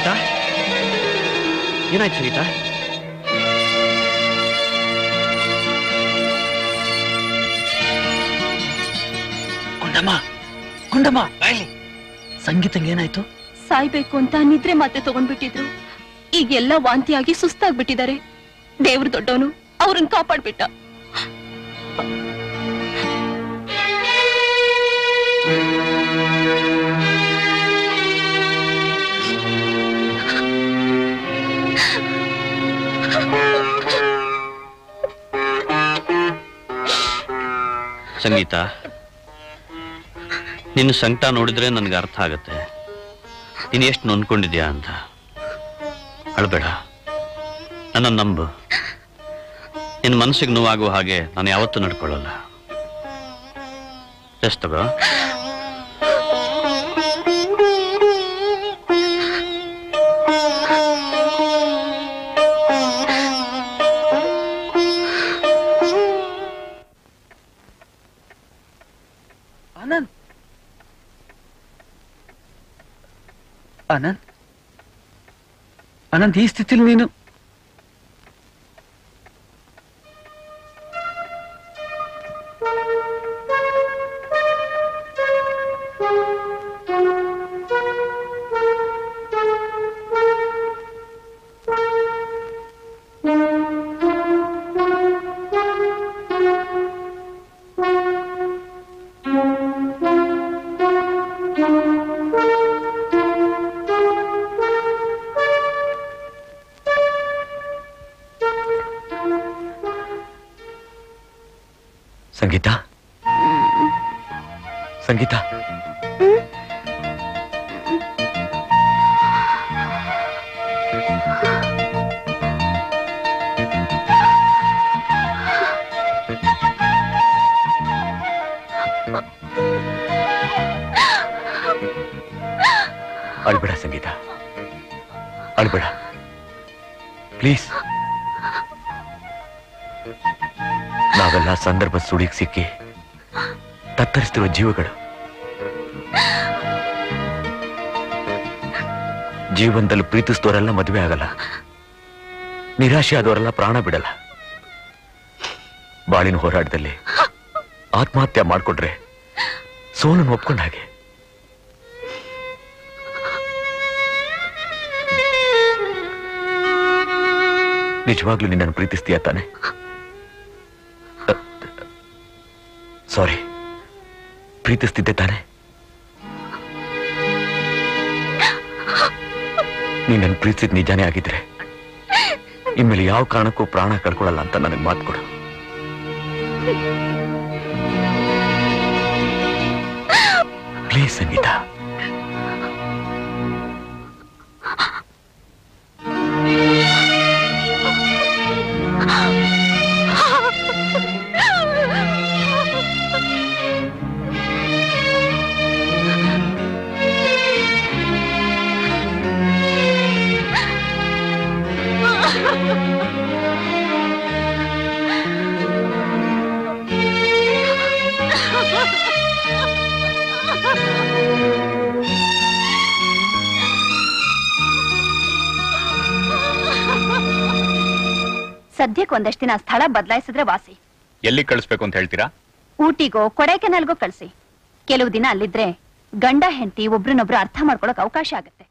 ಸಂಗೀತ ಏನಾಯ್ತು ಸಂಗೀತ ಗುಂಡಮ್ಮ ಗುಂಡಮ್ಮ ಬಾಯ್ಲಿ ಸಂಗೀತಂಗೆ ಏನಾಯ್ತು ಸಾಯ್ಬೇಕು ಅಂತ ನಿದ್ರೆ ಮಾತೆ ತಗೊಂಡ್ಬಿಟ್ಟಿದ್ರು ಈಗೆಲ್ಲ ವಾಂತಿಯಾಗಿ ಸುಸ್ತಾಗ್ಬಿಟ್ಟಿದ್ದಾರೆ ದೇವ್ರ ದೊಡ್ಡವನು ಅವ್ರನ್ನ ಕಾಪಾಡ್ಬಿಟ್ಟ ಸಂಗೀತ ನಿನ್ನ ಸಂಕಟ ನೋಡಿದ್ರೆ ನನಗೆ ಅರ್ಥ ಆಗತ್ತೆ ನೀನು ಎಷ್ಟು ನೊಂದ್ಕೊಂಡಿದ್ಯಾ ಅಂತ ಅಳ್ಬೇಡ ನನ್ನ ನಂಬು ನಿನ್ನ ಮನಸ್ಸಿಗೆ ನೋವಾಗುವ ಹಾಗೆ ನಾನು ಯಾವತ್ತೂ ನಡ್ಕೊಳ್ಳಲ್ಲ ರೆಸ್ಟ್ ತಗೋ ಆನಂದ್ ಆನಂದ್ ಆನಂದ್ ಈ ಸ್ಥಿತಿಲಿ ನೀನು ಸಂಗೀತ ಸಂಗೀತ ಅಳ್ಬೇಡ ಸಂಗೀತ ಅಳ್ಬೇಡ ಪ್ಲೀಸ್ ನಾವೆಲ್ಲ ಸಂದರ್ಭ ಸುಳಿಗೆ ಸಿಕ್ಕಿ ತತ್ತರಿಸ್ತಿರುವ ಜೀವಗಳು ಜೀವನದಲ್ಲಿ ಪ್ರೀತಿಸಿದವರೆಲ್ಲ ಮದುವೆ ಆಗಲ್ಲ ನಿರಾಶೆ ಆದವರೆಲ್ಲ ಪ್ರಾಣ ಬಿಡಲ್ಲ ಬಾಳಿನ ಹೋರಾಟದಲ್ಲಿ ಆತ್ಮಹತ್ಯೆ ಮಾಡ್ಕೊಂಡ್ರೆ ಸೋಲನ್ನು ಒಪ್ಕೊಂಡ ಹಾಗೆ ನಿಜವಾಗ್ಲೂ ನಿನ್ನನ್ನು ಪ್ರೀತಿಸ್ತೀಯ ತಾನೆ ಸಾರಿ ಪ್ರೀತಿಸ್ತಿದ್ದೆ ತಾನೆ ನೀನನ್ನು ಪ್ರೀತಿಸಿದ ನಿಜಾನೇ ಆಗಿದ್ರೆ ಇನ್ಮೇಲೆ ಯಾವ ಕಾರಣಕ್ಕೂ ಪ್ರಾಣ ಕಳ್ಕೊಳ್ಳಲ್ಲ ಅಂತ ನನಗೆ ಮಾತು ಕೊಡು ಪ್ಲೀಸ್ ಸಂಗೀತ ಸದ್ಯಕ್ಕೆ ಒಂದಷ್ಟು ದಿನ ಸ್ಥಳ ಬದಲಾಯಿಸಿದ್ರೆ ವಾಸಿ ಎಲ್ಲಿ ಕಳಿಸ್ಬೇಕು ಅಂತ ಹೇಳ್ತೀರಾ ಊಟಿಗೋ ಕೊಡೈಕೆನಾಲ್ಗೋ ಕಳ್ಸಿ ಕೆಲವು ದಿನ ಅಲ್ಲಿದ್ರೆ ಗಂಡ ಹೆಂಡತಿ ಒಬ್ರನ್ನೊಬ್ರು ಅರ್ಥ ಮಾಡ್ಕೊಳಕ್ ಅವಕಾಶ ಆಗುತ್ತೆ